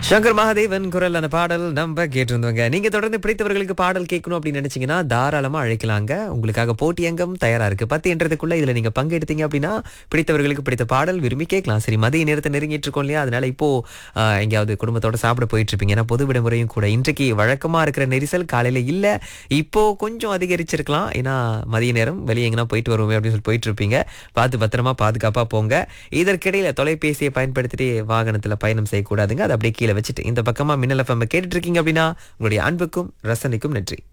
சங்கர் மகாதேவன் குரல் அந்த பாடல் நம்ம கேட்டிருந்தோங்க நீங்க தொடர்ந்து பிடித்தவர்களுக்கு பாடல் கேட்கணும் அப்படின்னு நினைச்சீங்கன்னா தாராளமா அழைக்கலாங்க உங்களுக்காக போட்டி அங்கம் தயாரா இருக்கு பத்து என்றதுக்குள்ள இதுல நீங்க பங்கெடுத்தீங்க அப்படின்னா பிடித்தவர்களுக்கு பிடித்த பாடல் விரும்பி கேட்கலாம் சரி மதிய நேரத்தை நெருங்கிட்டு இருக்கோம் இல்லையா அதனால இப்போ ஆஹ், எங்கேயாவது குடும்பத்தோட சாப்பிட போயிட்டு இருப்பீங்க ஏன்னா பொது விடுமுறையும் கூட இன்றைக்கு வழக்கமா இருக்கிற நெரிசல் காலையில இல்ல இப்போ கொஞ்சம் அதிகரிச்சிருக்கலாம் ஏன்னா மதிய நேரம் வெளியே எங்கன்னா போயிட்டு வருவோமே அப்படின்னு சொல்லி போயிட்டு இருப்பீங்க பார்த்து பத்திரமா பாதுகாப்பா போங்க இதற்கிடையில தொலைபேசியை பயன்படுத்திட்டு வாகனத்துல பயணம் செய்யக்கூடாதுங்க அதை அப்படியே கீழே வச்சுட்டு இந்த பக்கமா மின்னல் எஃப்எம் கேட்டுட்டு இருக்கீங்க அப்படின்னா உங்களுடைய அன்புக்கும் ரசனைக்கும் நன்றி